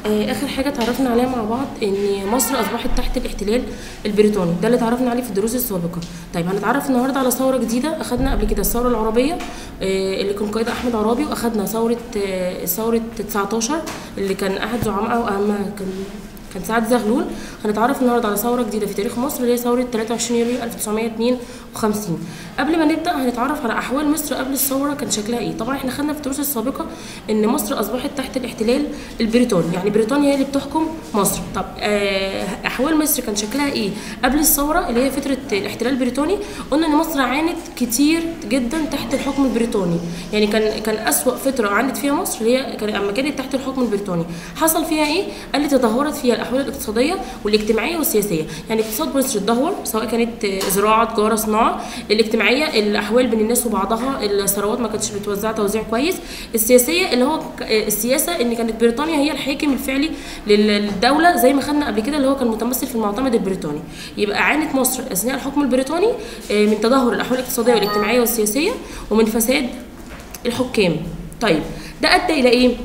آه، اخر حاجه اتعرفنا عليها مع بعض ان مصر اصبحت تحت الاحتلال البريطاني ده اللي اتعرفنا عليه في الدروس السابقه طيب هنتعرف النهارده على ثوره جديده اخدنا قبل كده الثوره العربيه آه، اللي كان قائدها احمد عرابي واخدنا ثوره آه، ثوره 19 اللي كان احد زعمائها واهمها كان كان سعد زغلول هنتعرف النهارده على ثوره جديده في تاريخ مصر اللي هي ثوره 23 يوليو 1952 قبل ما نبدا هنتعرف على احوال مصر قبل الثوره كان شكلها ايه طبعا احنا خدنا في الدروس السابقه ان مصر اصبحت تحت الاحتلال البريطاني يعني بريطانيا هي اللي بتحكم مصر طب آه، احوال مصر كان شكلها ايه قبل الثوره اللي هي فتره الاحتلال البريطاني قلنا ان مصر عانت كتير جدا تحت الحكم البريطاني يعني كان كان اسوا فتره عانت فيها مصر اللي هي كان اما كانت تحت الحكم البريطاني حصل فيها ايه قال لي تدهورت فيها الاحوال الاقتصاديه والاجتماعيه والسياسيه يعني اقتصاد مصر اتدهور سواء كانت آه، زراعه تجاره صناعه الاجتماعيه الاحوال بين الناس وبعضها الثروات ما كانتش بتوزع توزيع كويس السياسيه اللي هو ك- آه، السياسه ان كانت بريطانيا هي الحاكم الفعلي لل- للدوله زي ما خدنا قبل كده اللي هو كان متمثل في المعتمد البريطاني يبقى عانت مصر اثناء الحكم البريطاني آه، من تدهور الاحوال الاقتصاديه والاجتماعيه والسياسيه ومن فساد الحكام طيب ده ادى الى ايه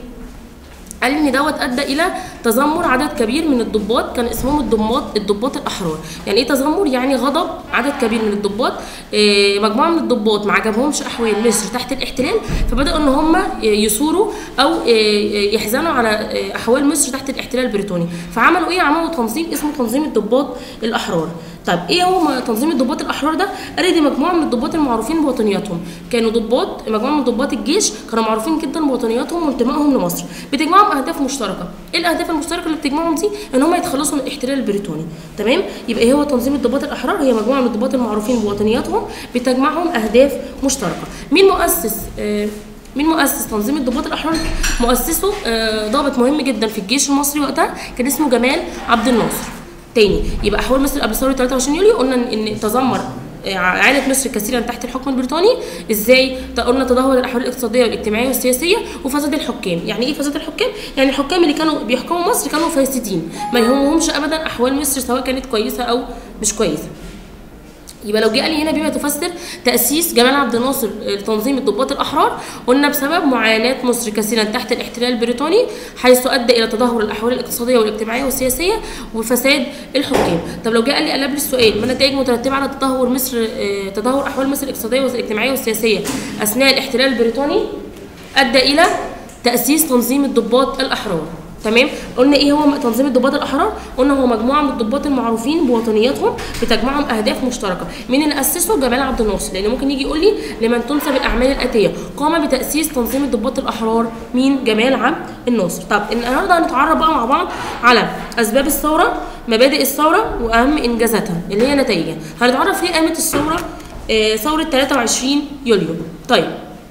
قال ان دوت ادى الى تذمر عدد كبير من الضباط كان اسمهم الضباط الضباط الاحرار يعني ايه تذمر يعني غضب عدد كبير من الضباط آه، مجموعه من الضباط ما عجبهمش احوال مصر تحت الاحتلال فبداوا ان هم يثوروا او آه، يحزنوا على آه، احوال مصر تحت الاحتلال البريطاني فعملوا ايه عملوا تنظيم اسمه تنظيم الضباط الاحرار طيب ايه هو م- تنظيم الضباط الاحرار ده قال دي مجموعه من الضباط المعروفين بوطنياتهم كانوا ضباط مجموعه من ضباط الجيش كانوا معروفين جدا بوطنياتهم وانتمائهم لمصر بتجمعهم اهداف مشتركه ايه الاهداف المشتركه اللي بتجمعهم دي ان هم يتخلصوا من الاحتلال البريطاني تمام يبقى ايه هو تنظيم الضباط الاحرار هي مجموعه من الضباط المعروفين بوطنياتهم بتجمعهم اهداف مشتركه مين مؤسس آه مين مؤسس تنظيم الضباط الاحرار مؤسسه آه ضابط مهم جدا في الجيش المصري وقتها كان اسمه جمال عبد الناصر تاني يبقى احوال مصر قبل ثوره 23 يوليو قلنا ان إن تذمر آه، عانت مصر كثيرا تحت الحكم البريطاني ازاي ت- قلنا تدهور الاحوال الاقتصاديه والاجتماعيه والسياسيه وفساد الحكام يعني ايه فساد الحكام يعني الحكام اللي كانوا بيحكموا مصر كانوا فاسدين ما يهمهمش ابدا احوال مصر سواء كانت كويسه او مش كويسه يبقى لو جه قال لي هنا بما تفسر تاسيس جمال عبد الناصر لتنظيم الضباط الاحرار قلنا بسبب معاناه مصر كثيرا تحت الاحتلال البريطاني حيث ادى الى تدهور الاحوال الاقتصاديه والاجتماعيه والسياسيه وفساد الحكام طب لو جه قال لي قلب لي السؤال ما نتائج مترتبه على تدهور مصر آه، تدهور احوال مصر الاقتصاديه والاجتماعيه والسياسيه اثناء الاحتلال البريطاني ادى الى تاسيس تنظيم الضباط الاحرار تمام قلنا ايه هو تنظيم الضباط الاحرار قلنا هو مجموعه من الضباط المعروفين بوطنياتهم بتجمعهم اهداف مشتركه مين اللي اسسه جمال عبد الناصر لان ممكن يجي يقول لي لمن تنسب الاعمال الاتيه قام بتاسيس تنظيم الضباط الاحرار مين جمال عبد الناصر طب النهارده هنتعرف بقى مع بعض على اسباب الثوره مبادئ الثوره واهم انجازاتها اللي هي نتائجها هنتعرف ليه قامت الثوره آه، ثوره 23 يوليو طيب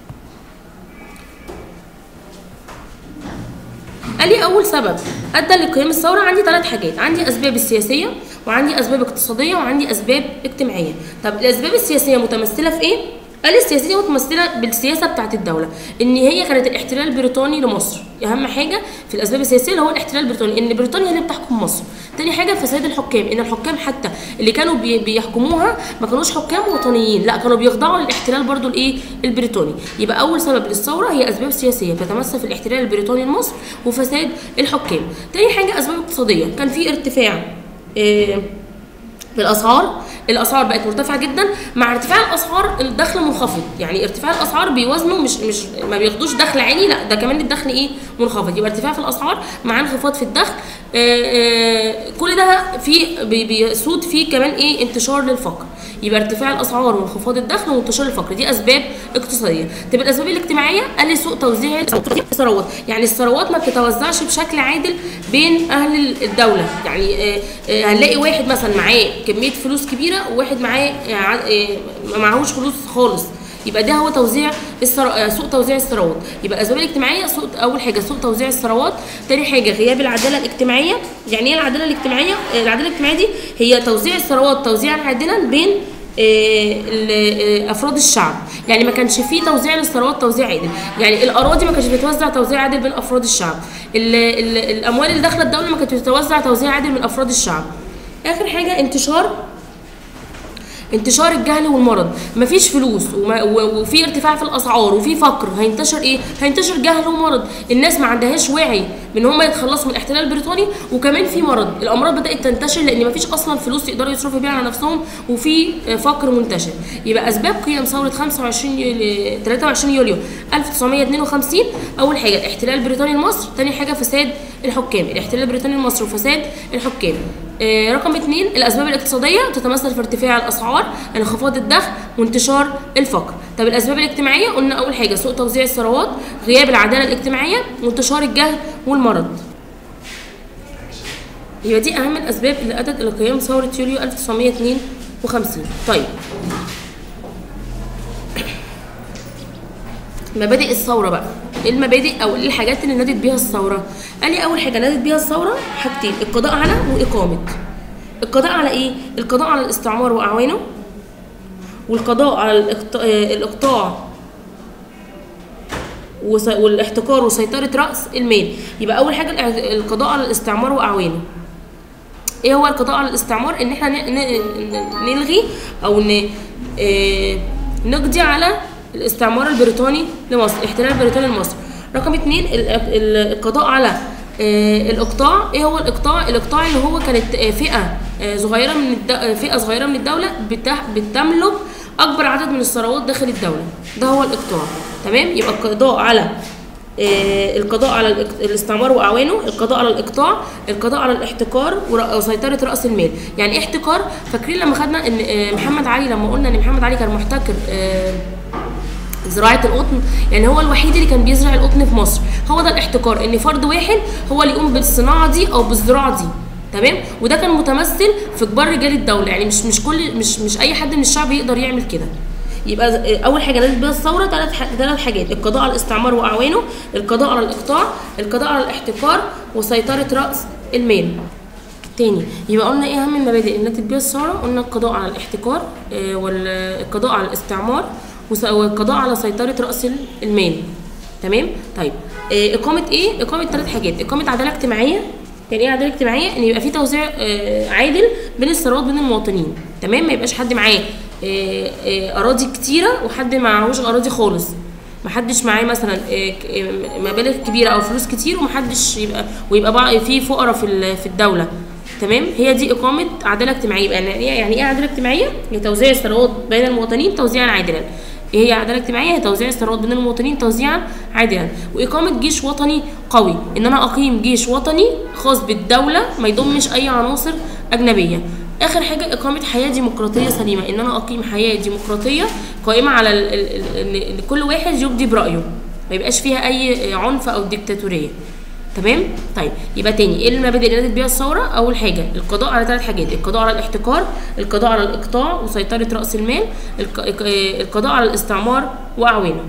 قال لي اول سبب ادى لقيام الثوره عندي ثلاث حاجات عندي اسباب السياسيه وعندي اسباب اقتصاديه وعندي اسباب اجتماعيه طب الاسباب السياسيه متمثله في ايه قال لي السياسيه متمثله بالسياسه بتاعه الدوله ان هي كانت الاحتلال البريطاني لمصر اهم حاجه في الاسباب السياسيه اللي هو الاحتلال البريطاني ان بريطانيا هي اللي بتحكم مصر تاني حاجه فساد الحكام ان الحكام حتى اللي كانوا بي- بيحكموها ما كانوش حكام وطنيين لا كانوا بيخضعوا للاحتلال برضو الايه البريطاني يبقى اول سبب للثوره هي اسباب سياسيه بتتمثل في الاحتلال البريطاني لمصر وفساد الحكام تاني حاجه اسباب اقتصاديه كان في ارتفاع آه، في الاسعار الاسعار بقت مرتفعه جدا مع ارتفاع الاسعار الدخل منخفض يعني ارتفاع الاسعار بيوازنوا مش مش ما بياخدوش دخل عالي لا ده كمان الدخل ايه منخفض يبقى ارتفاع في الاسعار مع انخفاض في الدخل آه، آه، كل ده في بي- بيسود فيه كمان ايه انتشار للفقر يبقى ارتفاع الاسعار وانخفاض الدخل وانتشار الفقر دي اسباب اقتصاديه طب الاسباب الاجتماعيه قال لي سوء توزيع الثروات يعني الثروات ما بتتوزعش بشكل عادل بين اهل الدوله يعني آه، آه، هنلاقي واحد مثلا معاه كميه فلوس كبيره وواحد معاه آه، ع- آه، ما معهوش فلوس خالص يبقى ده هو توزيع الثرو... آه، سوء توزيع الثروات يبقى الاسباب الاجتماعيه سوء اول حاجه سوء توزيع الثروات تاني حاجه غياب العداله الاجتماعيه يعني ايه العداله الاجتماعيه آه، العداله الاجتماعيه دي هي توزيع الثروات توزيعا عادلا بين آه، ال- آه، افراد الشعب يعني ما كانش فيه توزيع للثروات توزيع عادل يعني الاراضي ما كانتش بتوزع توزيع عادل بين افراد الشعب ال ال الاموال اللي داخله الدوله ما كانتش بتتوزع توزيع عادل من افراد الشعب اخر حاجه انتشار انتشار الجهل والمرض مفيش فلوس وما و- وفي ارتفاع في الاسعار وفي فقر هينتشر ايه هينتشر جهل ومرض الناس ما عندهاش وعي بان هم يتخلصوا من الاحتلال البريطاني وكمان في مرض الامراض بدات تنتشر لان مفيش اصلا فلوس يقدروا يصرفوا بيها على نفسهم وفي آه، فقر منتشر يبقى اسباب قيام ثوره 25 يوليو 23 يوليو 1952 اول حاجه الاحتلال البريطاني لمصر تاني حاجه فساد الحكام الاحتلال البريطاني لمصر وفساد الحكام آه، رقم اثنين الاسباب الاقتصاديه تتمثل في ارتفاع الاسعار انخفاض الدخل وانتشار الفقر طب الاسباب الاجتماعيه قلنا اول حاجه سوء توزيع الثروات غياب العداله الاجتماعيه وانتشار الجهل والمرض يبقى دي اهم الاسباب اللي ادت الى قيام ثوره يوليو 1952 طيب مبادئ الثوره بقى ايه المبادئ او ايه الحاجات اللي نادت بيها الثوره قال لي اول حاجه نادت بيها الثوره حاجتين القضاء على واقامه القضاء على ايه القضاء على الاستعمار واعوانه والقضاء على الإقط- آه، الاقطاع وس- والاحتكار وسيطره راس المال يبقى اول حاجه الإع- القضاء على الاستعمار واعوانه ايه هو القضاء على الاستعمار ان احنا ن- ن- ن- نلغي او ن... آه، نقضي على الاستعمار البريطاني لمصر الاحتلال البريطاني لمصر رقم اتنين ال- ال- القضاء على آه، الاقطاع ايه هو الاقطاع الاقطاع اللي هو كانت آه، فئه آه، صغيره من الد... آه، فئه صغيره من الدوله بتح... بتملك اكبر عدد من الثروات داخل الدوله ده هو الاقطاع تمام يبقى القضاء على آه، القضاء على الاق- الاستعمار واعوانه القضاء على الاقطاع القضاء على الاحتكار ور- وسيطره راس المال يعني ايه احتكار فاكرين لما خدنا ان آه، محمد علي لما قلنا ان محمد علي كان محتكر آه، زراعه القطن يعني هو الوحيد اللي كان بيزرع القطن في مصر هو ده الاحتكار ان فرد واحد هو اللي يقوم بالصناعه دي او بالزراعه دي تمام وده كان متمثل في كبار رجال الدوله يعني مش مش كل مش مش اي حد من الشعب يقدر يعمل كده يبقى ز- اول حاجه نادت بيها الثوره ثلاث ثلاث حاجات القضاء على الاستعمار واعوانه القضاء على الاقطاع القضاء على الاحتكار وسيطره راس المال تاني يبقى قلنا ايه اهم المبادئ اللي ناتت بيها الثوره قلنا القضاء على الاحتكار آه، والقضاء على الاستعمار وس- والقضاء على سيطره راس المال تمام طيب آه، اقامه ايه اقامه ثلاث حاجات اقامه عداله اجتماعيه يعني ايه عداله اجتماعيه ان يبقى في توزيع آه، عادل بين الثروات بين المواطنين تمام ما يبقاش حد معاه آه، آه، اراضي كتيره وحد معهوش اراضي خالص محدش معاه مثلا آه، ك- آه، مبالغ كبيره او فلوس كتير ومحدش يبقى ويبقى بقى في فقراء في ال- في الدوله تمام هي دي اقامه عداله اجتماعيه يبقى يعني ايه يعني ايه عداله اجتماعيه هي توزيع الثروات بين المواطنين توزيعا عادلا ايه هي عداله اجتماعيه هي توزيع الثروات بين المواطنين توزيعا عادلا واقامه جيش وطني قوي ان انا اقيم جيش وطني خاص بالدوله ما يضمش اي عناصر اجنبيه اخر حاجه اقامه حياه ديمقراطيه سليمه ان انا اقيم حياه ديمقراطيه قائمه على ال- ال- ال- ان كل واحد يبدي برايه ما يبقاش فيها اي عنف او ديكتاتوريه تمام طيب يبقى تاني ايه المبادئ اللي نادت بيها الثوره اول حاجه القضاء على ثلاث حاجات القضاء على الاحتكار القضاء على الاقطاع وسيطره راس المال الق- القضاء على الاستعمار واعوانه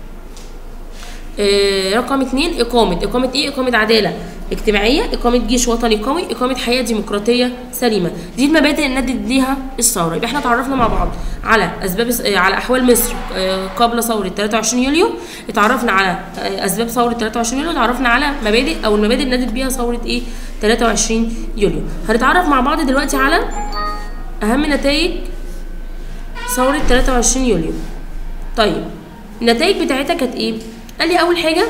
آه، رقم اتنين إقامة إقامة إيه؟ إقامة عدالة اجتماعية إقامة جيش وطني قوي إقامة حياة ديمقراطية سليمة دي المبادئ اللي ندت ليها الثورة يبقى احنا اتعرفنا مع بعض على أسباب آه، على أحوال مصر آه، قبل ثورة 23 يوليو اتعرفنا على آه، أسباب ثورة 23 يوليو اتعرفنا على مبادئ أو المبادئ اللي ندت بيها ثورة إيه 23 يوليو هنتعرف مع بعض دلوقتي على أهم نتائج ثورة 23 يوليو طيب النتائج بتاعتها كانت ايه؟ قال لي اول حاجه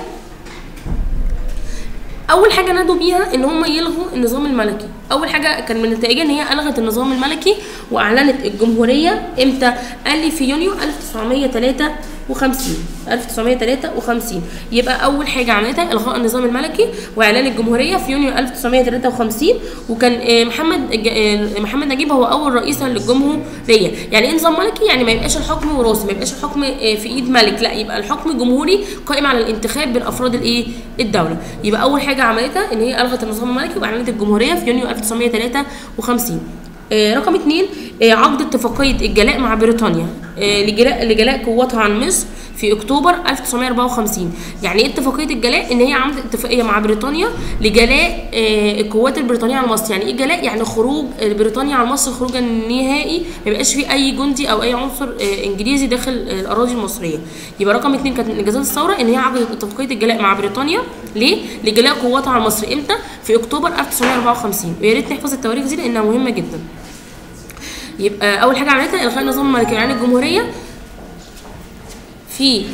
اول حاجه نادوا بيها ان هم يلغوا النظام الملكي اول حاجه كان من نتائجها ان هي الغت النظام الملكي واعلنت الجمهوريه امتى قال لي في يونيو 1953 1953 يبقى اول حاجه عملتها الغاء النظام الملكي واعلان الجمهوريه في يونيو 1953 وكان آه، محمد ج- آه، محمد نجيب هو اول رئيسا للجمهوريه يعني ايه نظام ملكي يعني ما يبقاش الحكم وراثي ما يبقاش الحكم آه، في ايد ملك لا يبقى الحكم جمهوري قائم على الانتخاب بين افراد الايه الدوله يبقى اول حاجه عملتها ان هي الغت النظام الملكي واعلنت الجمهوريه في يونيو 1953 آه، رقم اثنين آه، عقد اتفاقية الجلاء مع بريطانيا آه، لجلاء لجلاء قواتها عن مصر في اكتوبر 1954 يعني ايه اتفاقيه الجلاء ان هي عملت اتفاقيه مع بريطانيا لجلاء آه، القوات البريطانيه عن مصر يعني ايه جلاء يعني خروج بريطانيا عن مصر خروجا نهائي ما يبقاش في اي جندي او اي عنصر آه، انجليزي داخل آه، الاراضي المصريه يبقى رقم اثنين كانت من انجازات الثوره ان هي عقدت اتفاقيه الجلاء مع بريطانيا ليه لجلاء قواتها عن مصر امتى في اكتوبر 1954 ويا ريت نحفظ التواريخ دي لانها مهمه جدا يبقى اول حاجه عملتها الغاء النظام الملكي عن الجمهوريه في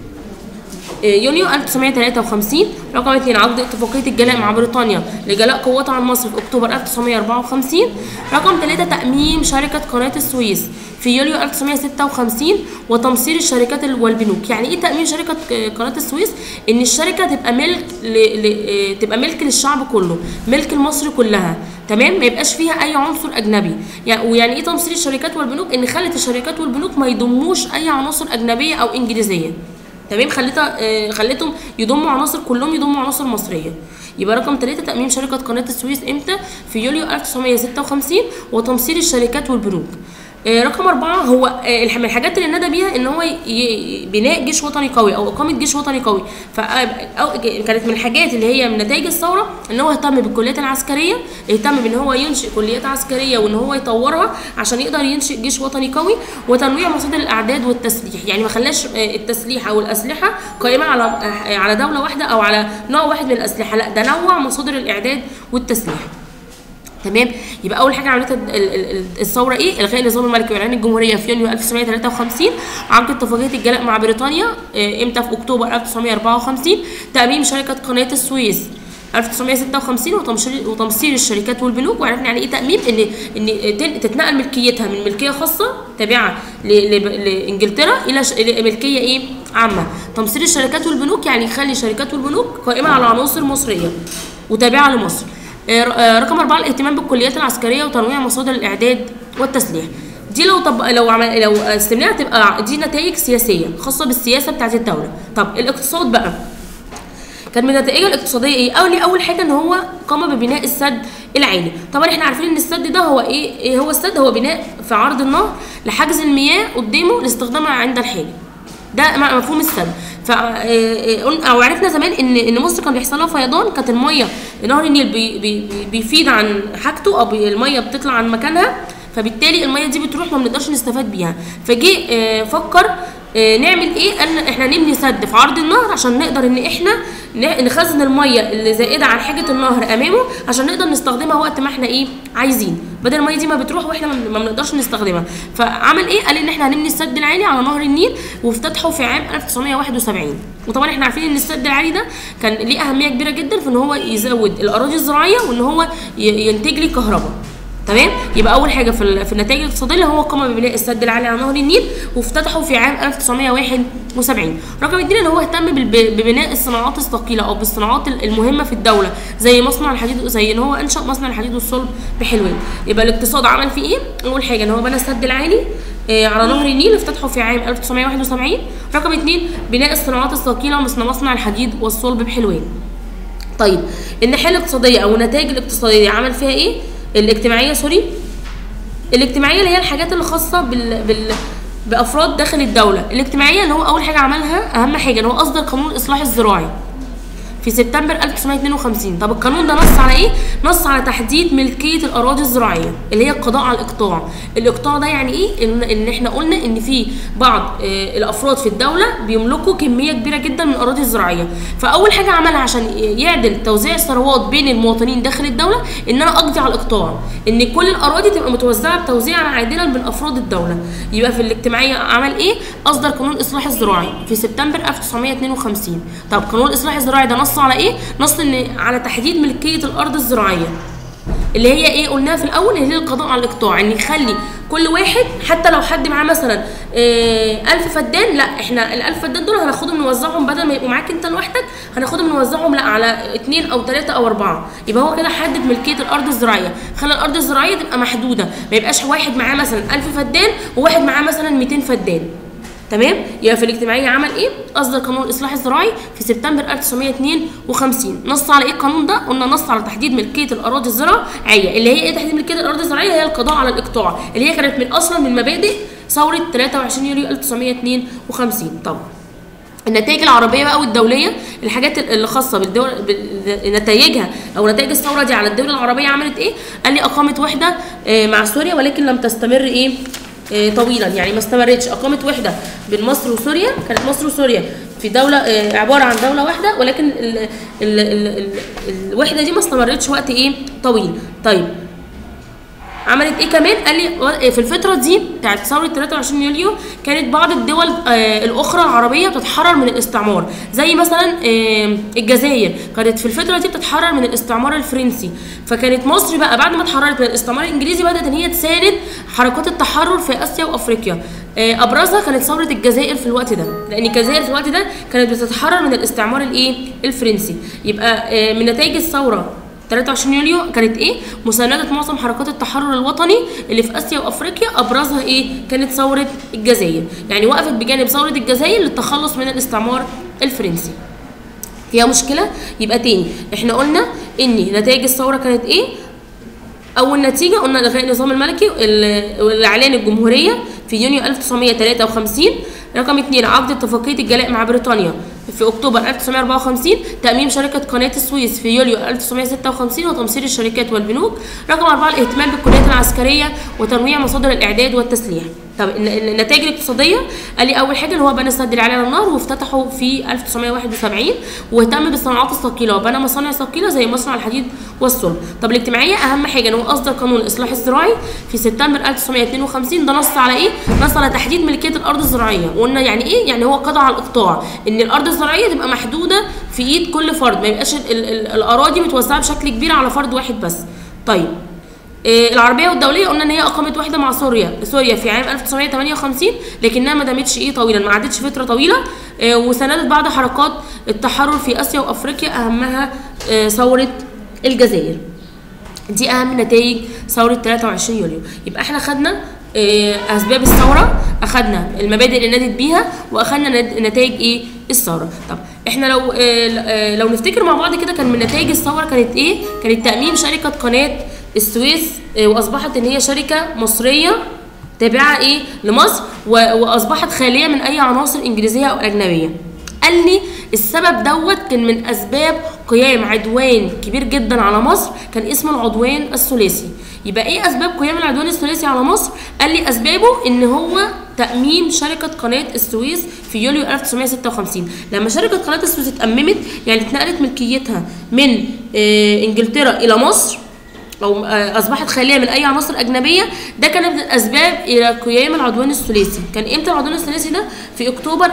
يونيو 1953 رقم 2 عقد اتفاقية الجلاء مع بريطانيا لجلاء قوات عن مصر في أكتوبر 1954 رقم 3 تأميم شركة قناة السويس في يوليو 1956 وتمصير الشركات والبنوك يعني ايه تأميم شركة قناة السويس ان الشركة تبقى ملك ل... ل... تبقى ملك للشعب كله ملك لمصر كلها تمام ما يبقاش فيها اي عنصر اجنبي يعني ويعني ايه تمصير الشركات والبنوك ان خلت الشركات والبنوك ما يضموش اي عناصر اجنبيه او انجليزيه تمام خليتها آه خليتهم يضموا عناصر كلهم يضموا عناصر مصريه يبقى رقم 3 تأميم شركة قناة السويس امتى؟ في يوليو 1956 وتمصير الشركات والبنوك. آه رقم أربعة هو آه من الحاجات اللي ندى بيها إن هو ي... بناء جيش وطني قوي أو إقامة جيش وطني قوي ف أو كانت من الحاجات اللي هي من نتائج الثورة إن هو اهتم بالكليات العسكرية اهتم بإن هو ينشئ كليات عسكرية وإن هو يطورها عشان يقدر ينشئ جيش وطني قوي وتنويع مصادر الأعداد والتسليح يعني ما خلاش التسليح أو الأسلحة قائمة على على دولة واحدة أو على نوع واحد من الأسلحة لا ده نوع مصادر الإعداد والتسليح تمام يبقى اول حاجه عملتها الثوره ايه الغاء النظام الملكي واعلان الجمهوريه في يونيو 1953 عقد اتفاقيه الجلاء مع بريطانيا امتى في اكتوبر 1954 تاميم شركه قناه السويس 1956 وتمصير وتمصير الشركات والبنوك وعرفنا يعني ايه تاميم ان ان تتنقل ملكيتها من ملكيه خاصه تابعه لانجلترا الى ملكيه ايه عامه تمصير الشركات والبنوك يعني يخلي الشركات والبنوك قائمه على عناصر مصريه وتابعه لمصر رقم أربعة الاهتمام بالكليات العسكرية وتنويع مصادر الإعداد والتسليح دي لو طب لو عمل لو استمناها تبقى دي نتائج سياسية خاصة بالسياسة بتاعت الدولة طب الاقتصاد بقى كان من نتائجه الاقتصادية ايه؟ أول أول حاجة إن هو قام ببناء السد العالي، طبعا احنا عارفين إن السد ده هو إيه؟ إيه هو السد؟ هو بناء في عرض النهر لحجز المياه قدامه لاستخدامها عند الحاجة. ده مفهوم السد ف او عرفنا زمان ان ان مصر كان بيحصل لها فيضان كانت الميه نهر النيل بي بي بيفيض عن حاجته او الميه بتطلع عن مكانها فبالتالي الميه دي بتروح ما بنقدرش نستفاد بيها فجه فكر نعمل ايه قال احنا نبني سد في عرض النهر عشان نقدر ان احنا نخزن الميه اللي زائده عن حاجه النهر امامه عشان نقدر نستخدمها وقت ما احنا ايه عايزين بدل الميه دي ما بتروح واحنا ما بنقدرش نستخدمها فعمل ايه قال ان احنا هنبني السد العالي على نهر النيل وافتتحه في عام 1971 وطبعا احنا عارفين ان السد العالي ده كان ليه اهميه كبيره جدا في ان هو يزود الاراضي الزراعيه وان هو ينتج لي كهرباء تمام يبقى اول حاجه في, في النتائج الاقتصاديه اللي هو قام ببناء السد العالي على نهر النيل وافتتحه في عام 1971 رقم اثنين ان هو اهتم ببناء الصناعات الثقيله او بالصناعات المهمه في الدوله زي مصنع الحديد زي ان هو انشا مصنع الحديد والصلب بحلوان يبقى الاقتصاد عمل فيه ايه اول حاجه ان هو بنى السد العالي آه على نهر النيل افتتحه في عام 1971 رقم اثنين بناء الصناعات الثقيله مثل مصنع الحديد والصلب بحلوان طيب الناحيه الاقتصاديه او النتائج الاقتصاديه عمل فيها ايه الاجتماعيه سوري الاجتماعيه اللي هي الحاجات اللي خاصه بال, بال بافراد داخل الدوله الاجتماعيه اللي هو اول حاجه عملها اهم حاجه ان هو اصدر قانون الاصلاح الزراعي في سبتمبر 1952 طب القانون ده نص على ايه نص على تحديد ملكيه الاراضي الزراعيه اللي هي القضاء على الاقطاع الاقطاع ده يعني ايه ان, إن احنا قلنا ان في بعض آه الافراد في الدوله بيملكوا كميه كبيره جدا من الاراضي الزراعيه فاول حاجه عملها عشان يعدل توزيع الثروات بين المواطنين داخل الدوله ان انا اقضي على الاقطاع ان كل الاراضي تبقى متوزعه بتوزيعا عادلا بين افراد الدوله يبقى في الاجتماعيه عمل ايه اصدر قانون الاصلاح الزراعي في سبتمبر 1952 طب قانون الاصلاح الزراعي ده نص على ايه نص ان على تحديد ملكيه الارض الزراعيه اللي هي ايه قلناها في الاول اللي هي القضاء على الاقطاع ان يخلي كل واحد حتى لو حد معاه مثلا إيه ألف فدان لا احنا الألف فدان دول هناخدهم نوزعهم بدل ما يبقوا معاك انت لوحدك هناخدهم نوزعهم لا على اثنين او ثلاثه او اربعه يبقى هو كده حدد ملكيه الارض الزراعيه خلى الارض الزراعيه تبقى محدوده ما يبقاش واحد معاه مثلا 1000 فدان وواحد معاه مثلا 200 فدان تمام يبقى في الاجتماعيه عمل ايه اصدر قانون الاصلاح الزراعي في سبتمبر 1952 نص على ايه القانون ده قلنا نص على تحديد ملكيه الاراضي الزراعيه اللي هي ايه تحديد ملكيه الاراضي الزراعيه هي القضاء على الاقطاع اللي هي كانت من اصلا من مبادئ ثوره 23 يوليو 1952 طبعا النتائج العربيه بقى والدوليه الحاجات اللي خاصه بالدول نتائجها او نتائج الثوره دي على الدول العربيه عملت ايه قال لي اقامت وحده مع سوريا ولكن لم تستمر ايه طويلا يعني ما استمرتش اقامت وحده بين مصر وسوريا كانت مصر وسوريا في دوله عباره عن دوله واحده ولكن ال ال ال ال الوحده دي ما استمرتش وقت ايه طويل طيب عملت ايه كمان قال لي في الفتره دي بتاعت ثوره 23 يوليو كانت بعض الدول آه الاخرى العربيه بتتحرر من الاستعمار زي مثلا آه الجزائر كانت في الفتره دي بتتحرر من الاستعمار الفرنسي فكانت مصر بقى بعد ما اتحررت من الاستعمار الانجليزي بدات ان هي تساند حركات التحرر في اسيا وافريقيا آه ابرزها كانت ثوره الجزائر في الوقت ده لان الجزائر في الوقت ده كانت بتتحرر من الاستعمار الايه الفرنسي يبقى آه من نتائج الثوره 23 يوليو كانت ايه؟ مساندة معظم حركات التحرر الوطني اللي في اسيا وافريقيا ابرزها ايه؟ كانت ثورة الجزائر، يعني وقفت بجانب ثورة الجزائر للتخلص من الاستعمار الفرنسي. فيها مشكلة؟ يبقى تاني احنا قلنا ان نتائج الثورة كانت ايه؟ اول نتيجة قلنا الغاء النظام الملكي والاعلان الجمهورية في يونيو 1953 رقم اثنين عقد اتفاقية الجلاء مع بريطانيا في اكتوبر 1954 تأميم شركة قناة السويس في يوليو 1956 وتمصير الشركات والبنوك رقم أربعة الاهتمام بالكليات العسكرية وتنويع مصادر الإعداد والتسليح طب النتائج الاقتصادية قال لي أول حاجة اللي هو بنى السد العالي على النهر وافتتحه في 1971 واهتم بالصناعات الثقيلة وبنى مصانع ثقيلة زي مصنع الحديد والصلب طب الاجتماعية أهم حاجة إن هو أصدر قانون الإصلاح الزراعي في سبتمبر 1952 ده نص على إيه؟ نص على تحديد ملكية الأرض الزراعية وقلنا يعني إيه؟ يعني هو قضى على الإقطاع إن الأرض الزراعية تبقى محدودة في إيد كل فرد ما يبقاش ال ال الأراضي متوزعة بشكل كبير على فرد واحد بس طيب إيه العربيه والدوليه قلنا ان هي اقامت وحده مع سوريا سوريا في عام 1958 لكنها ما دامتش ايه طويلا ما عدتش فتره طويله إيه وساندت بعض حركات التحرر في اسيا وافريقيا اهمها إيه ثوره الجزائر دي اهم نتائج ثوره 23 يوليو يبقى احنا خدنا اسباب الثوره اخدنا المبادئ اللي نادت بيها واخدنا نتائج ايه الثوره طب احنا لو لو نفتكر مع بعض كده كان من نتائج الثوره كانت ايه كانت تاميم شركه قناه السويس واصبحت ان هي شركه مصريه تابعه ايه لمصر واصبحت خاليه من اي عناصر انجليزيه او اجنبيه قال لي السبب دوت كان من اسباب قيام عدوان كبير جدا على مصر كان اسمه العدوان الثلاثي يبقى ايه اسباب قيام العدوان الثلاثي على مصر قال لي اسبابه ان هو تأميم شركة قناة السويس في يوليو 1956 لما شركة قناة السويس اتأممت يعني اتنقلت ملكيتها من اه انجلترا الى مصر او اصبحت خاليه من اي عناصر اجنبيه ده كان من الاسباب الى قيام العدوان الثلاثي كان امتى العدوان الثلاثي ده في اكتوبر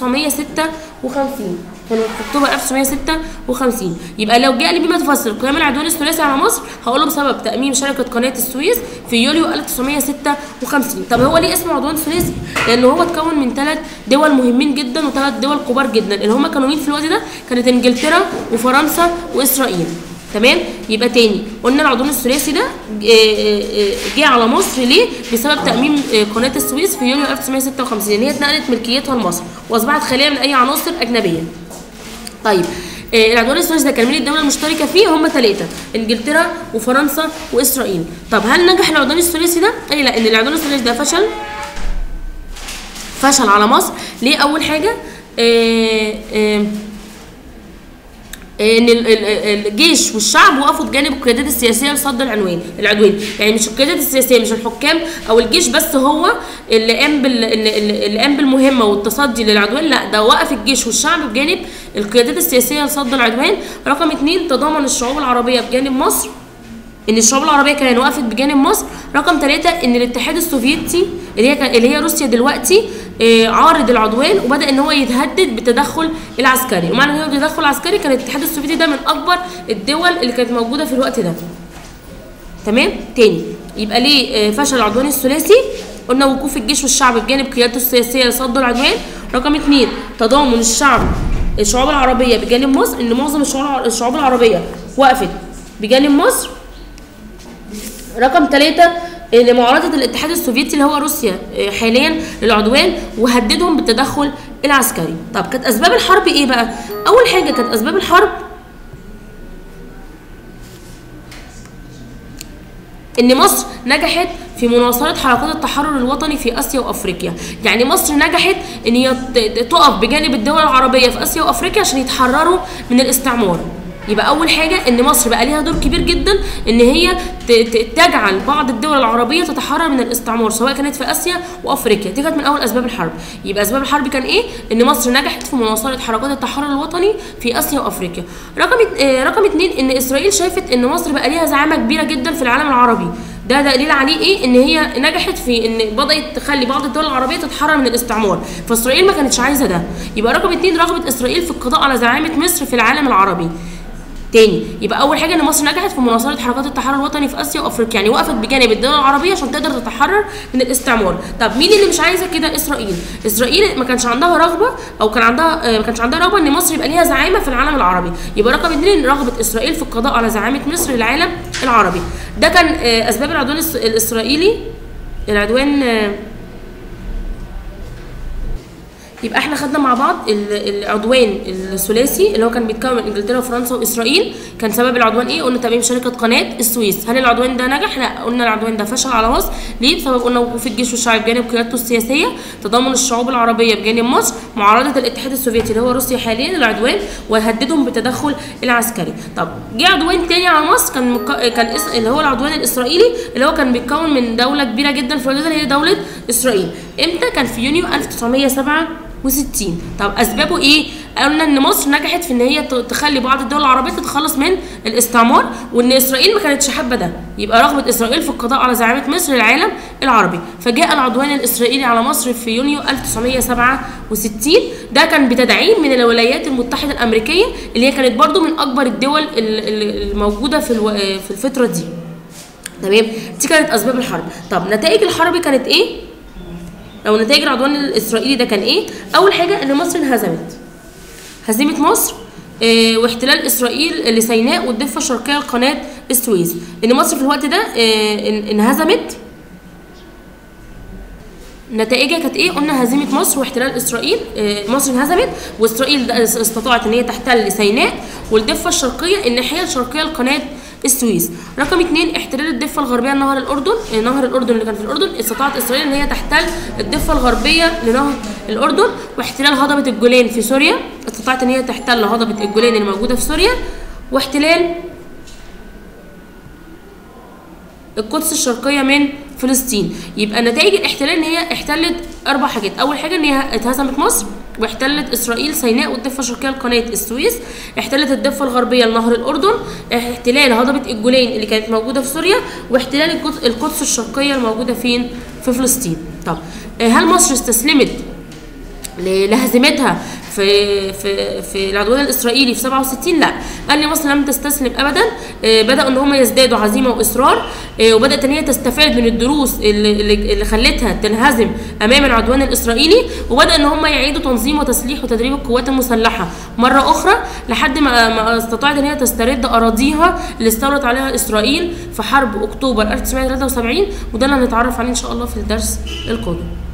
1956 كان في اكتوبر 1956 يبقى لو جاء لي بما تفسر قيام العدوان الثلاثي على مصر هقول له بسبب تاميم شركه قناه السويس في يوليو 1956 طب هو ليه اسمه عدوان ثلاثي لان هو اتكون من ثلاث دول مهمين جدا وثلاث دول كبار جدا اللي هم كانوا مين في الوقت ده كانت انجلترا وفرنسا واسرائيل تمام يبقى تاني قلنا العدوان الثلاثي ده جه على مصر ليه بسبب تاميم قناه السويس في يوليو 1956 ان هي اتنقلت ملكيتها لمصر واصبحت خاليه من اي عناصر اجنبيه طيب العدوان الثلاثي ده كان مين الدوله المشتركه فيه هم ثلاثه انجلترا وفرنسا واسرائيل طب هل نجح العدوان الثلاثي ده اي لا ان العدوان الثلاثي ده فشل فشل على مصر ليه اول حاجه آه آه ان الجيش والشعب وقفوا بجانب القيادات السياسيه لصد العنوان العدوان يعني مش القيادات السياسيه مش الحكام او الجيش بس هو اللي قام بال اللي قام بالمهمه والتصدي للعدوان لا ده وقف الجيش والشعب بجانب القيادات السياسيه لصد العدوان رقم اتنين تضامن الشعوب العربيه بجانب مصر ان الشعوب العربيه كمان وقفت بجانب مصر رقم ثلاثة ان الاتحاد السوفيتي اللي هي اللي هي روسيا دلوقتي عارض العدوان وبدا ان هو يتهدد بالتدخل العسكري ومعنى ان هو التدخل العسكري كان الاتحاد السوفيتي ده من اكبر الدول اللي كانت موجوده في الوقت ده تمام تاني يبقى ليه فشل العدوان الثلاثي قلنا وقوف الجيش والشعب بجانب قيادته السياسيه لصد العدوان رقم اثنين تضامن الشعب الشعوب العربيه بجانب مصر ان معظم الشعوب العربيه وقفت بجانب مصر رقم ثلاثة لمعارضة الاتحاد السوفيتي اللي هو روسيا حاليا للعدوان وهددهم بالتدخل العسكري طب كانت أسباب الحرب إيه بقى؟ أول حاجة كانت أسباب الحرب ان مصر نجحت في مناصره حركات التحرر الوطني في اسيا وافريقيا يعني مصر نجحت ان هي تقف بجانب الدول العربيه في اسيا وافريقيا عشان يتحرروا من الاستعمار يبقى اول حاجه ان مصر بقى ليها دور كبير جدا ان هي تجعل بعض الدول العربيه تتحرر من الاستعمار سواء كانت في اسيا وافريقيا دي كانت من اول اسباب الحرب يبقى اسباب الحرب كان ايه ان مصر نجحت في مناصره حركات التحرر الوطني في اسيا وافريقيا رقم اه رقم اتنين ان اسرائيل شافت ان مصر بقى ليها زعامه كبيره جدا في العالم العربي ده دليل عليه ايه ان هي نجحت في ان بدات تخلي بعض الدول العربيه تتحرر من الاستعمار فاسرائيل ما كانتش عايزه ده يبقى رقم اتنين رغبه اسرائيل في القضاء على زعامه مصر في العالم العربي تاني يبقى اول حاجه ان مصر نجحت في مناصره حركات التحرر الوطني في اسيا وافريقيا يعني وقفت بجانب الدول العربيه عشان تقدر تتحرر من الاستعمار طب مين اللي مش عايزه كده اسرائيل اسرائيل ما كانش عندها رغبه او كان عندها آه، ما كانش عندها رغبه ان مصر يبقى ليها زعامه في العالم العربي يبقى رقم اتنين رغبه اسرائيل في القضاء على زعامه مصر للعالم العربي ده كان آه، اسباب العدوان الس- الاسرائيلي العدوان آه، يبقى احنا خدنا مع بعض ال- العدوان الثلاثي اللي هو كان بيتكون من انجلترا وفرنسا واسرائيل كان سبب العدوان ايه قلنا تأميم شركه قناه السويس هل العدوان ده نجح لا قلنا العدوان ده فشل على مصر ليه بسبب قلنا وقوف الجيش والشعب بجانب قيادته السياسيه تضامن الشعوب العربيه بجانب مصر معارضه الاتحاد السوفيتي اللي هو روسيا حاليا العدوان وهددهم بالتدخل العسكري طب جه عدوان تاني على مصر كان مك... كان اس... اللي هو العدوان الاسرائيلي اللي هو كان بيتكون من دوله كبيره جدا في الوقت ده اللي هي دوله اسرائيل امتى كان في يونيو 1907 وستين طب اسبابه ايه قلنا ان مصر نجحت في ان هي ت- تخلي بعض الدول العربيه تتخلص من الاستعمار وان اسرائيل ما كانتش حابه ده يبقى رغبه اسرائيل في القضاء على زعامه مصر للعالم العربي فجاء العدوان الاسرائيلي على مصر في يونيو 1967 ده كان بتدعيم من الولايات المتحده الامريكيه اللي هي كانت برضو من اكبر الدول ال- ال- الموجوده في الو... في الفتره دي تمام دي كانت اسباب الحرب طب نتائج الحرب كانت ايه او نتائج العدوان الاسرائيلي ده كان ايه اول حاجه ان مصر انهزمت هزيمه مصر آه، واحتلال اسرائيل لسيناء والضفه الشرقيه لقناه السويس ان مصر في الوقت ده آه، ان- انهزمت نتائجها كانت ايه؟ قلنا هزيمه مصر واحتلال اسرائيل، آه، مصر انهزمت واسرائيل ده استطاعت ان هي تحتل سيناء والضفه الشرقيه الناحيه الشرقيه لقناه السويس. رقم اثنين احتلال الضفه الغربيه لنهر الاردن، آه، نهر الاردن اللي كان في الاردن استطاعت اسرائيل ان هي تحتل الضفه الغربيه لنهر الاردن واحتلال هضبه الجولان في سوريا، استطاعت ان هي تحتل هضبه الجولان اللي موجوده في سوريا واحتلال القدس الشرقيه من فلسطين يبقى نتائج الاحتلال ان هي احتلت اربع حاجات اول حاجه ان هي اتهزمت مصر واحتلت اسرائيل سيناء والضفه الشرقيه لقناه السويس احتلت الضفه الغربيه لنهر الاردن احتلال هضبه الجولان اللي كانت موجوده في سوريا واحتلال القدس, القدس الشرقيه الموجوده فين في فلسطين طب آه، هل مصر استسلمت ل- لهزيمتها في في في العدوان الاسرائيلي في 67 لا قال لي مصر لم تستسلم ابدا آه، بداوا ان هم يزدادوا عزيمه واصرار آه، وبدات ان هي تستفاد من الدروس اللي, اللي اللي خلتها تنهزم امام العدوان الاسرائيلي وبدا ان هم يعيدوا تنظيم وتسليح وتدريب القوات المسلحه مره اخرى لحد ما ما استطاعت ان هي تسترد اراضيها اللي استولت عليها اسرائيل في حرب اكتوبر 1973 وده اللي هنتعرف عليه ان شاء الله في الدرس القادم